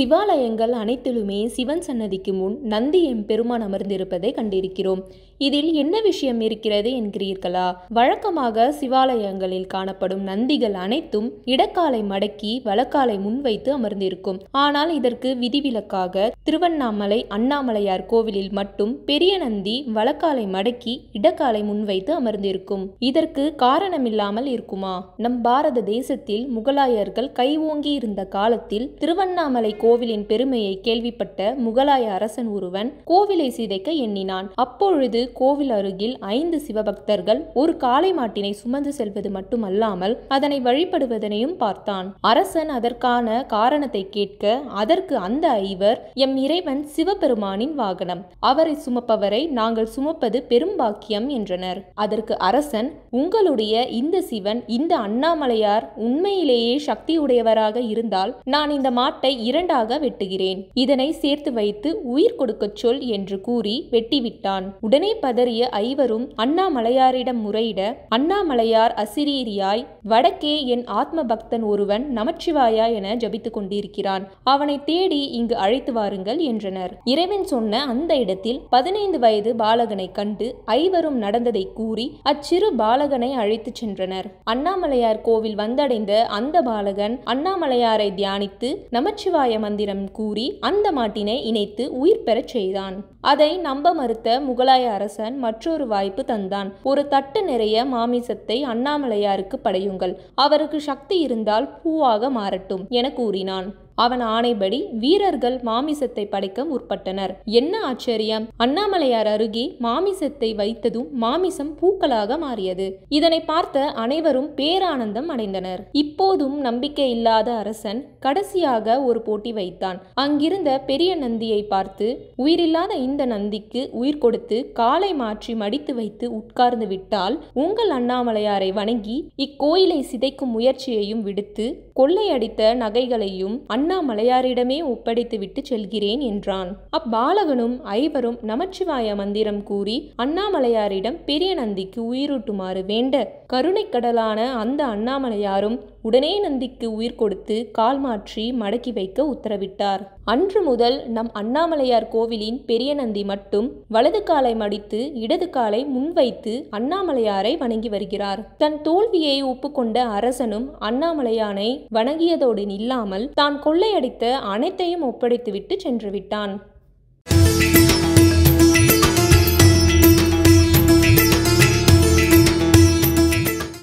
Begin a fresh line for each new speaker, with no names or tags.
சிவாலயங்கள் அனைத்திலுமே சிவன் சன்னதிக்கு முன் நந்தி எம்பெருமான் அமர்ந்திருப்பதை கண்டிருக்கிறோம் இதில் என்ன விஷயம் இருக்கிறது என்கிறீர்களா வழக்கமாக சிவாலயங்களில் காணப்படும் நந்திகள் அனைத்தும் இடக்காலை மடக்கி வலக்காலை முன்வைத்து அமர்ந்திருக்கும் ஆனால் இதற்கு விதிவிலக்காக திருவண்ணாமலை அண்ணாமலையார் கோவிலில் மட்டும் பெரிய நந்தி வலக்காலை மடக்கி இடக்காலை முன்வைத்து அமர்ந்திருக்கும் இதற்கு காரணமில்லாமல் இருக்குமா நம் பாரத தேசத்தில் முகலாயர்கள் கைவோங்கி இருந்த காலத்தில் திருவண்ணாமலை கோவிலின் பெருமையை கேள்விப்பட்ட முகலாய அரசன் ஒருவன் கோவிலை சிதைக்க எண்ணினான் அப்பொழுது கோவில் அருகில் ஐந்து சிவபக்தர்கள் ஒரு காளை மாட்டினை சுமந்து செல்வது மட்டுமல்லாமல் அதனை வழிபடுவதனையும் பார்த்தான் அரசன் அதற்கான காரணத்தை கேட்க அதற்கு அந்த ஐவர் எம் இறைவன் சிவபெருமானின் வாகனம் அவரை சுமப்பவரை நாங்கள் சுமப்பது பெரும் பாக்கியம் என்றனர் அதற்கு அரசன் உங்களுடைய இந்த சிவன் இந்த அண்ணாமலையார் உண்மையிலேயே சக்தியுடையவராக இருந்தால் நான் இந்த மாட்டை இரண்டாக வெட்டுகிறேன் இதனை சேர்த்து வைத்து உயிர் கொடுக்கச் சொல் என்று கூறி வெட்டிவிட்டான் உடனே பதறிய ஐவரும் அண்ணாமலையாரிடம் முறையிட அண்ணாமலையார் அசிரீரியாய் வடக்கே என் ஆத்ம பக்தன் ஒருவன் நமச்சிவாயா என ஜபித்துக் கொண்டிருக்கிறான் அவனை தேடி இங்கு அழைத்து வாருங்கள் என்றனர் இறைவன் சொன்ன அந்த இடத்தில் பதினைந்து வயது பாலகனை கண்டு ஐவரும் நடந்ததை கூறி அச்சிறு பாலகனை அழைத்துச் சென்றனர் அண்ணாமலையார் கோவில் வந்தடைந்த அந்த பாலகன் அண்ணாமலையாரை தியானித்து நமச்சிவாய மந்திரம் கூறி அந்த மாட்டினை இணைத்து உயிர் பெறச் செய்தான் அதை நம்ப மறுத்த முகலாய அரசன் மற்றொரு வாய்ப்பு தந்தான் ஒரு தட்டு நிறைய மாமிசத்தை அண்ணாமலையாருக்கு படையுங்கள் அவருக்கு சக்தி இருந்தால் பூவாக மாறட்டும் என கூறினான் அவன் ஆணைப்படி வீரர்கள் மாமிசத்தை படைக்க முற்பட்டனர் என்ன ஆச்சரியம் அண்ணாமலையார் அருகே மாமிசத்தை வைத்ததும் மாமிசம் பூக்களாக மாறியது இதனை பார்த்த அனைவரும் பேரானந்தம் அடைந்தனர் இப்போதும் நம்பிக்கை இல்லாத அரசன் கடைசியாக ஒரு போட்டி வைத்தான் அங்கிருந்த பெரிய நந்தியை பார்த்து உயிரில்லாத இந்த நந்திக்கு உயிர் கொடுத்து காலை மாற்றி மடித்து வைத்து உட்கார்ந்து விட்டால் உங்கள் அண்ணாமலையாரை வணங்கி இக்கோயிலை சிதைக்கும் முயற்சியையும் விடுத்து கொள்ளையடித்த நகைகளையும் அண்ணாமலையாரிடமே ஒப்படைத்துவிட்டு செல்கிறேன் என்றான் அப்பாலகனும் ஐவரும் நமச்சிவாய மந்திரம் கூறி அண்ணாமலையாரிடம் பெரிய நந்திக்கு உயிரூட்டுமாறு வேண்ட கருணைக்கடலான அந்த அண்ணாமலையாரும் உடனே நந்திக்கு உயிர் கொடுத்து கால் மாற்றி மடக்கி வைக்க உத்தரவிட்டார் அன்று முதல் நம் அண்ணாமலையார் கோவிலின் பெரிய நந்தி மட்டும் வலது காலை மடித்து இடது காலை முன்வைத்து அண்ணாமலையாரை வணங்கி வருகிறார் தன் தோல்வியை ஒப்புக்கொண்ட அரசனும் அண்ணாமலையானை வணங்கியதோடு நில்லாமல் தான் கொள்ளையடித்த அனைத்தையும் ஒப்படைத்துவிட்டு சென்று விட்டான்